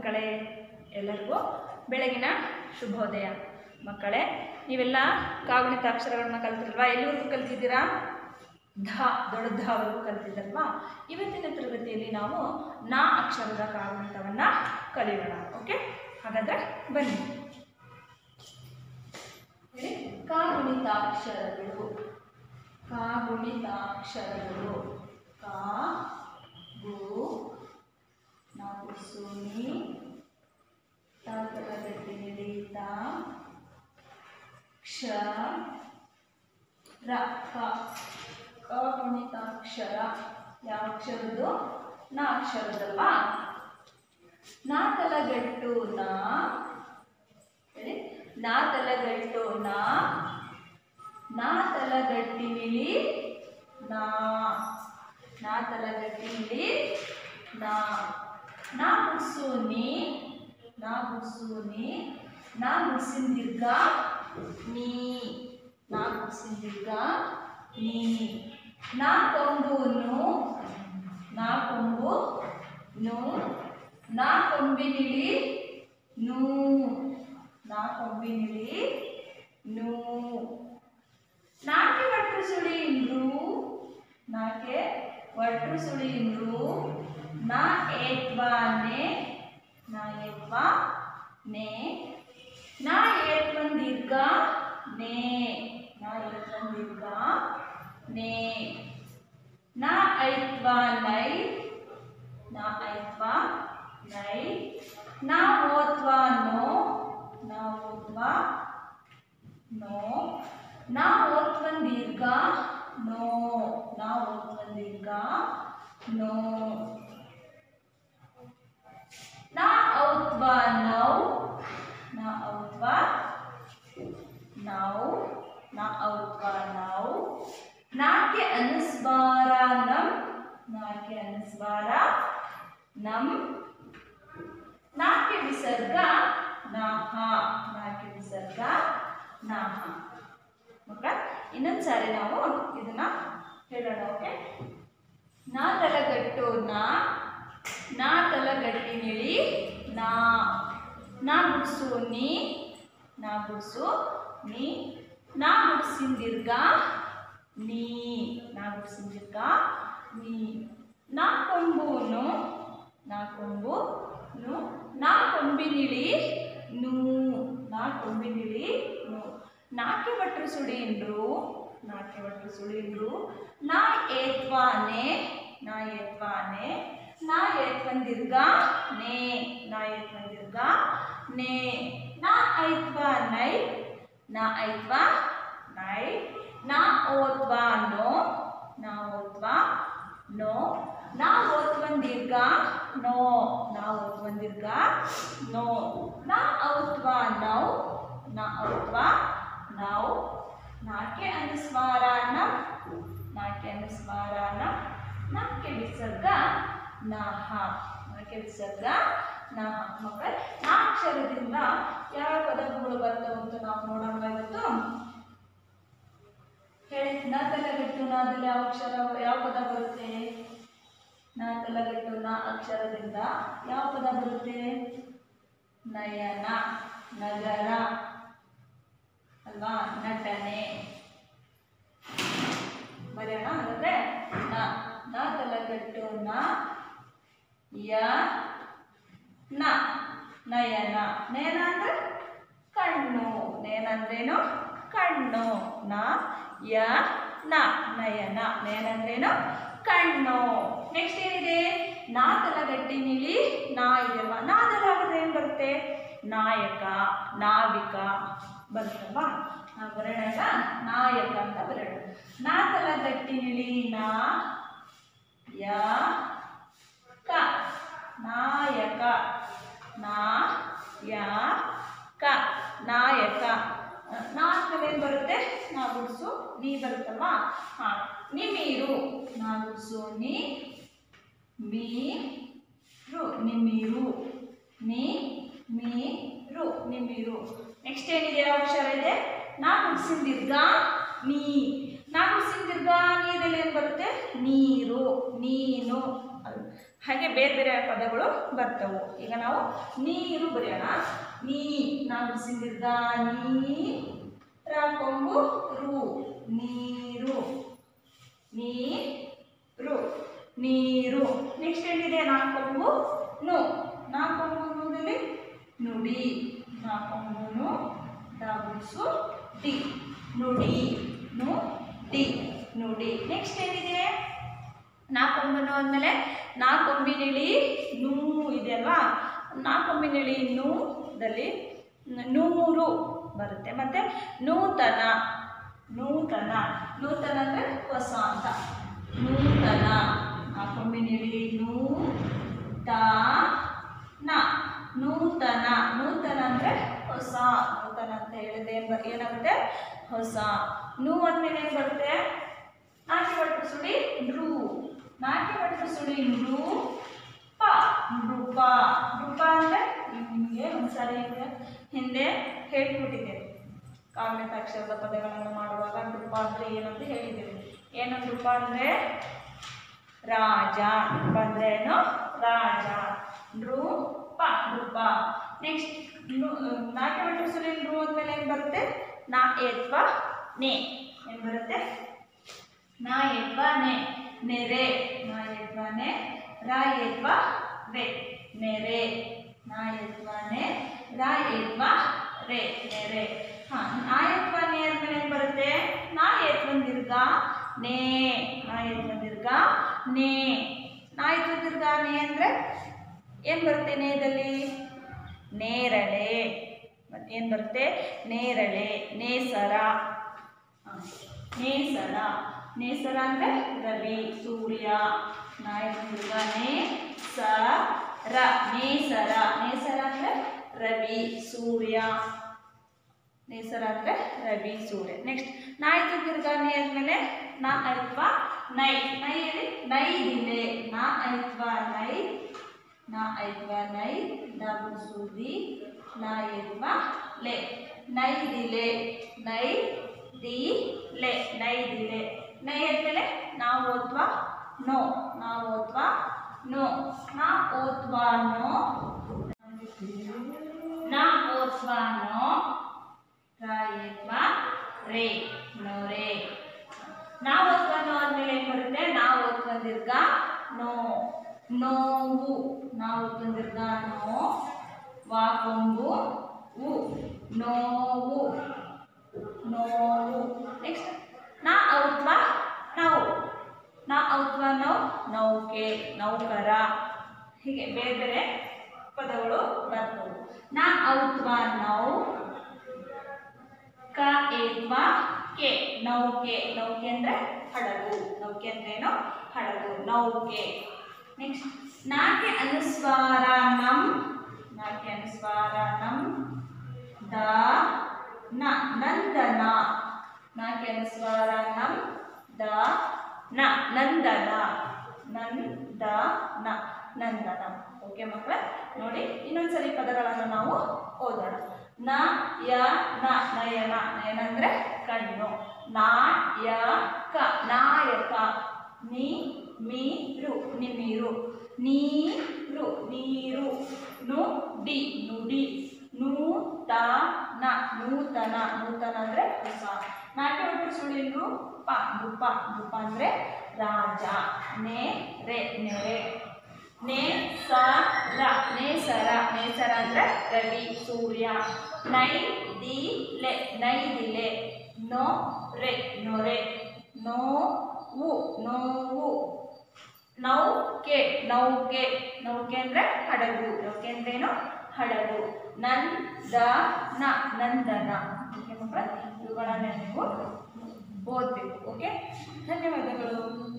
ಮಕ್ಕಳೇ ಎಲ್ಲರಿಗೂ ಬೆಳಗಿನ ಶುಭೋದಯ ಮಕ್ಕಳೇ ನೀವೆಲ್ಲ ಕಾಗುಣಿತ ಅಕ್ಷರಗಳನ್ನ ಕಲ್ತಿಲ್ವಾ ಎಲ್ಲಿವರೆಗೂ ಕಲ್ತಿದ್ದೀರಾ ಧ ದೊಡ್ಡ ಧವರೆಗೂ ಕಲ್ತಿದ್ದಲ್ವಾ ಇವತ್ತಿನ ತರಗತಿಯಲ್ಲಿ ನಾವು ನಾ ಅಕ್ಷರದ ಕಾಗುಣಿತವನ್ನು ಕಲಿಯೋಣ ಓಕೆ ಹಾಗಾದರೆ ಬನ್ನಿ ಹೇಳಿ ಕಾಗುಣಿತಾಕ್ಷರಗಳು ಕಾಗುಣಿತಾಕ್ಷರಗಳು ಕಾ ಗು ನಾವು ಸುನಿ ತಾತಲಗಟ್ಟಿ ನಿಡಿತ ಕ್ಷ ರ ಕ ಕಾಗುಣಿತಾಕ್ಷರ ಯಾವ ಅಕ್ಷರದ್ದು ನಾ ಅಕ್ಷರದಲ್ವಾ ನಾ ತಲಗಟ್ಟು ನಾ ಹೇಳಿ ನಾ ತಲಗಟ್ಟು ನಾ ನಾ ತಲಗಟ್ಟಿನಿಲಿ ನಾ ನಾ ತಲಗಟ್ಟಿನಿಲಿ ನಾ ನಾ ಗುಡ್ಸು ನೀ ನಾ ಗುಡ್ಸು ನೀ ನಾ ಗುಡ್ಸಿನ ದೀರ್ಘ ನೀ ನಾ ಗುಡ್ಸಿನ ದೀರ್ಘ ನೀ ನಾ ಕೊಂಬು ನು ನಾ ಕೊಂಬು ನು ನಾ ಕೊಂಬಿನಿಲಿ ನೂ ನಾ ಕೊಂಬಿನಿಲಿ ನೂ ನಾಕೆ ಒಟ್ರು ಸುಳಿ ಇಂದ್ರು ನಾಕೆ ಒಟ್ರು ಸುಳಿ ಇಂದ್ರು ನಾ ಏತ್ವಾ ನೆ ನಾ ಏತ್ವಾ ನೆ ನಾ ಏತ್ವನ್ ದೀರ್ಘ ನೇ ನಾ ಏತ್ವನ್ ದೀರ್ಘ ನೇ ನಾ ಐತ್ವಾ ನೈ ನಾ ಐತ್ವಾ ನೈ ನಾ ಓತ್ವಾ ನೋ ನಾ ಓತ್ವಾ ನೋ ನಾ ಓತ್ವನ್ ದೀರ್ಘ ನೋ ನಾ ಓತ್ವನ್ ದೀರ್ಘ ನೋ ನಾ ಔತ್ವಾ ನೌ ನಾ ಔತ್ವಾ ನೌ ನಾ ಔತ್ವಾ ನೌ ನಾಕೆ ಅನುಸ್ವಾರ ನಂ ನಾಕೆ ಅನುಸ್ವಾರ ನಂ ನಾಕೆ ವಿಸರ್ಗ ನಾಹ ನಾಕೆ ವಿಸರ್ಗ ನಾಹ ಮಕ್ಕಳ ಇನ್ನೊಂದು ಸಾರಿ ನಾವು ಇದನ್ನ ಹೇಳೋಣ ಓಕೆ ನಾ ತಲಗಟ್ಟು ನಾ ನಾ ತಲಗಟ್ಟಿನಿಳಿ ನಾ ನಾ ಗುಡ್ಸು ನೀ ನಾ ಗುಡ್ಸು ನೀ ನಾ ಗುಡ್ಸಿನ ದೀರ್ಘ ನೀ ನಾ ಗುಡ್ಸಿನ ದೀರ್ಘ ನೀ ನಾ ಕೊಂಬುನು ನಾ ಕೊಂಬು ನು ನಾ ಕೊಂಬಿನಿಳಿ ನೂ ನಾ ಕೊಂಬಿನಿಳಿ ನೂ ನಾಕೆ ಭಟ್ರು ಸುಳಿಂಡ್ರು ನಾಕೆ ಭಟ್ರು ಸುಳಿಂಡ್ರು ನಾ ಏತ್ವಾನೆ ನಾ ಏತ್ವಾನೆ ನಾ ಏತ್ವನ್ ದೀರ್ಘ ನೇ ನಾ ಏತ್ವನ್ ದೀರ್ಘ ನೇ ನಾ ಐತ್ವಾ ನೈ ನಾ ಐತ್ವಾ ನೈ ನಾ ಓತ್ವಾ ನೋ ನಾ ಓತ್ವಾ ನೋ ನಾ ಓತ್ವನ್ ದೀರ್ಘ ನೋ ನಾ ಓತ್ವನ್ ದೀರ್ಘ ನೋ ನಾ ಔತ್ವಾ ನೌ ನಾ ಔತ್ವಾ ನೌ ನಾಕೆ ಅನುಸ್ವಾರ ನಂ ನಾಕೆ ಅನುಸ್ವಾರ ನಂ ನಾಕೆ ವಿಸರ್ಗ ನಾಹ ನಾಕೆ ವಿಸರ್ಗ ನಾಹ ಮಕ್ಕಳ ನಾ ಅಕ್ಷರದಿಂದ ಯಾವ ಪದಗಳು ಬರ್ತವೆ ಅಂತ ನಾವು ನೋಡೋಣ ಇವತ್ತು ಹೇಳಿ ನಾ ತಲೆಗಟ್ಟು ನಾದಲ್ಲಿ ಯಾವ ಅಕ್ಷರ ಯಾವ ಪದ ಬರುತ್ತೆ ನಾ ತಲೆಗಟ್ಟು ನಾ ಅಕ್ಷರದಿಂದ ಯಾವ ಪದ ಬರುತ್ತೆ ನಯನ ನಗರ ಅಲ್ವಾ ನಟನೆ ಬರೆಯೋಣ ಹಾಗಾದ್ರೆ ನ ನ ತಲೆಗಟ್ಟು ನ ಯ ನ ನಯನ ನಯನ ಅಂದ್ರೆ ಕಣ್ಣು ನಯನ ಅಂದ್ರೇನು ಕಣ್ಣು ನ ಯ ನ ನಯನ ನಯನ ಅಂದ್ರೇನು ಕಣ್ಣು ನೆಕ್ಸ್ಟ್ ಏನಿದೆ ನಾ ತಲಗಟ್ಟಿನಿಲಿ ನಾ ಇದೆಯಲ್ವಾ ನಾ ತಲಾಗದ್ರೆ ಏನು ಬರುತ್ತೆ ನಾಯಕ ನಾವಿಕ ಬರುತ್ತಲ್ವಾ ನಾವು ಬರೋಣ ನಾಯಕ ಅಂತ ಬರೋಣ ನಾ ತಲಗಟ್ಟಿನಿಲಿ ನಾ ಯ ಕ ನಾಯಕ ನಾ ಯ ಕ ನಾಯಕ ನಾಲ್ಕಲ್ಲಿ ಏನು ಬರುತ್ತೆ ನಾ ಗುಡ್ಸು ನೀ ಬರುತ್ತಲ್ವಾ ಹಾಂ ನಿಮೀರು ನಾ ಗುಡ್ಸು ನೀ ಮೀ ರು ನಿಮಿರು ನೀ ಮೀ ರು ನಿಮಿರು ನೆಕ್ಸ್ಟ್ ಏನಿದೆ ಯಾವ ಅಕ್ಷರ ಇದೆ ನಾ ಗುಡ್ಸಿನ ದೀರ್ಘ ನೀ ನಾ ಗುಡ್ಸಿನ ದೀರ್ಘ ನೀರಲ್ಲಿ ಏನು ಬರುತ್ತೆ ನೀರು ನೀನು ಅದು ಹಾಗೆ ಬೇರೆ ಬೇರೆ ಪದಗಳು ಬರ್ತವು ಈಗ ನಾವು ನೀರು ಬರೆಯೋಣ ನೀ ನಾವು ಬಿಸಿಲಿರ್ದ ನೀ ಕೊಂಬು ರು ನೀರು ನೀರು ನೀರು ನೆಕ್ಸ್ಟ್ ಏನಿದೆ ನಾಲ್ಕೊಂಬು ನು ನಾಲ್ಕೊಂಬು ನೂದಲ್ಲಿ ನುಡಿ ನಾಲ್ಕೊಂಬುನು ಡಾಬುಸು ಡಿ ನುಡಿ ನು ಡಿ ನುಡಿ ನೆಕ್ಸ್ಟ್ ಏನಿದೆ ನಾಲ್ಕೊಂಬನು ಅಂದಮೇಲೆ ನಾಲ್ಕೊಂಬಿನಿಳಿ ನೂ ಇದೆಯಲ್ವಾ ನಾಲ್ಕೊಂಬಿನಿಳಿ ನೂದಲ್ಲಿ ನೂರು ಬರುತ್ತೆ ಮತ್ತು ನೂತನ ನೂತನ ನೂತನ ಅಂದರೆ ಹೊಸ ಅಂತ ನೂತನ ನಾಲ್ಕೊಂಬಿನಿಳಿ ನೂ ತ ನ ನೂತನ ನೂತನ ಅಂದರೆ ಹೊಸ ನೂತನ ಅಂತ ಹೇಳಿದ್ರೆ ಏನು ಬರ್ ಏನಾಗುತ್ತೆ ಹೊಸ ನೂ ಅಂದಮೇಲೆ ಏನು ಬರುತ್ತೆ ನಾಲ್ಕು ಒಟ್ಟು ಸುಳಿ ನೃ ನಾಲ್ಕು ಒಟ್ಟು ಸುಳಿ ನೃ ಪ ನೃಪ ನೃಪ ಅಂದರೆ ನಿಮಗೆ ಒಂದ್ಸಾರಿ ಹಿಂದೆ ಹಿಂದೆ ಹೇಳ್ಕೊಟ್ಟಿದ್ದೇನೆ ಕಾವ್ಯತಾಕ್ಷರದ ಪದಗಳನ್ನು ಮಾಡುವಾಗ ನೃಪ ಅಂದರೆ ಏನಂತ ಹೇಳಿದ್ದೇನೆ ಏನು ನೃಪ ಅಂದರೆ ರಾಜ ನೃಪ ಅಂದರೆ ಏನು ರಾಜ ನೃಪ ನೃಪ ನೆಕ್ಸ್ಟ್ ನಾಟ್ಯ ಒಟ್ಟು ಸುಳಿ ನೃ ಅಂದಮೇಲೆ ಏನು ಬರುತ್ತೆ ನಾ ಏತ್ವ ನೇ ಏನು ಬರುತ್ತೆ ನಾ ಎತ್ವ ನೆ ನೆರೆ ನಾ ಎತ್ವ ನೆ ರಾ ಎತ್ವ ರೆ ನೆರೆ ನಾ ಎತ್ವ ನೆ ರಾ ಎತ್ವ ರೆ ನೆರೆ ಹಾ ನಾ ಎತ್ವ ನೆ ಅಂದ್ಮೇಲೆ ಏನು ಬರುತ್ತೆ ನಾ ಎತ್ವ ದೀರ್ಘ ನೇ ನಾ ಎತ್ವ ದೀರ್ಘ ನೇ ನಾ ಎತ್ವ ದೀರ್ಘ ನೇ ಅಂದರೆ ಏನು ಬರುತ್ತೆ ನೇದಲ್ಲಿ ನೇರಳೆ ಏನು ಬರುತ್ತೆ ನೇರಳೆ ನೇಸರ ಹ. ನೇಸರ ನೇಸರ ಅಂದರೆ ರವಿ ಸೂರ್ಯ ನಾಯಕ ನೇ ಸ ರ ನೇಸರ ನೇಸರ ಅಂದರೆ ರವಿ ಸೂರ್ಯ ನೇಸರ ಅಂದರೆ ರವಿ ಸೂರ್ಯ ನೆಕ್ಸ್ಟ್ ನಾಯ್ತು ತಿರ್ಗಾನೆ ಆದಮೇಲೆ ನಾ ಐತ್ವ ನೈ ನೈ ಹೇಳಿ ನೈ ದಿಲೆ ನಾ ಐತ್ವ ನೈ ನಾ ಐತ್ವ ನೈ ಡಬಲ್ ಸೂದಿ ನಾ ಐತ್ವ ಲೆ ನೈ ದಿಲೆ ನೈ ದಿ ಲೆ ನೈ ದಿಲೆ ನೈ ಆದ್ಮೇಲೆ ನಾವು ಓದ್ವ ನೋ ನಾವು ಓದ್ವ ನೋ ನಾ ಓದ್ವ ನೋ ನಾ ಓದ್ವ ನೋ ರಾಯತ್ವ ರೇ ನೋರೆ ನಾವು ಓದ್ಕೊಂಡು ಆದ್ಮೇಲೆ ಏನು ಬರುತ್ತೆ ನಾವು ಓದ್ಕೊಂಡಿರ್ಗ ನೋ ನೋವು ನಾವು ಓದ್ಕೊಂಡಿರ್ಗ ನೋ ವಾಕೊಂಬು ಉ ನೋವು ನೋವು ನೆಕ್ಸ್ಟ್ ನಾ ಔತ್ವ ನಾವು ನಾ ಔತ್ವ ನೌ ನೌಕೆ ನೌಕರ ಹೀಗೆ ಬೇರೆ ಬೇರೆ ಪದಗಳು ಬರ್ತವೆ ನಾ ಔತ್ವ ನೌ ಕ ಏತ್ವ ಕೆ ನೌಕೆ ನೌಕೆ ಅಂದರೆ ಹಡಗು ನೌಕೆ ಅಂದ್ರೇನು ಹಡಗು ನೌಕೆ ನೆಕ್ಸ್ಟ್ ನಾಕೆ ಅನುಸ್ವಾರ ನಂ ನಾಕೆ ಅನುಸ್ವಾರ ನಂ ದ ನ ನಂದನ ನಾಕೆ ಅನುಸ್ವಾರ ನಂ ದ ನ ನಂದನ ನಂದ ನ ನಂದನ ಓಕೆ ಮಕ್ಕಳ ನೋಡಿ ಇನ್ನೊಂದ್ಸರಿ ಪದಗಳನ್ನು ನಾವು ಓದೋಣ ನ ಯ ನ ನಯನ ನಯನ ಅಂದ್ರೆ ಕಣ್ಣು ನಾ ಯ ಕ ನಾಯಕ ನಿ ಮಿ ರು ನಿಮಿರು ನೀರು ನೀರು ನು ಡಿ ನುಡಿ ನೂತನ ನೂತನ ನೂತನ ಅಂದ್ರೆ ಹೊಸ ನಾಟ್ಯ ಒಟ್ಟು ಸುಳಿಲು ಪ ನೃಪ ನೃಪ ಅಂದ್ರೆ ರಾಜ ನೆ ರೆ ನೆರೆ ನೇ ಸ ರ ನೇಸರ ನೇಸರ ಅಂದ್ರೆ ರವಿ ಸೂರ್ಯ ನೈ ದಿ ಲೆ ನೈದಿಲೆ ನೋ ರೆ ನೊರೆ ನೋವು ನೋವು ನೌಕೆ ನೌಕೆ ನೌಕೆ ಅಂದ್ರೆ ಹಡಗು ನೌಕೆ ಅಂದ್ರೇನು ಹಡಗು ನಂದ ನ ನಂದನ ಓಕೆ ಮಕ್ಕಳ ಇವುಗಳನ್ನ ನೀವು ಓದಬೇಕು ಓಕೆ ಧನ್ಯವಾದಗಳು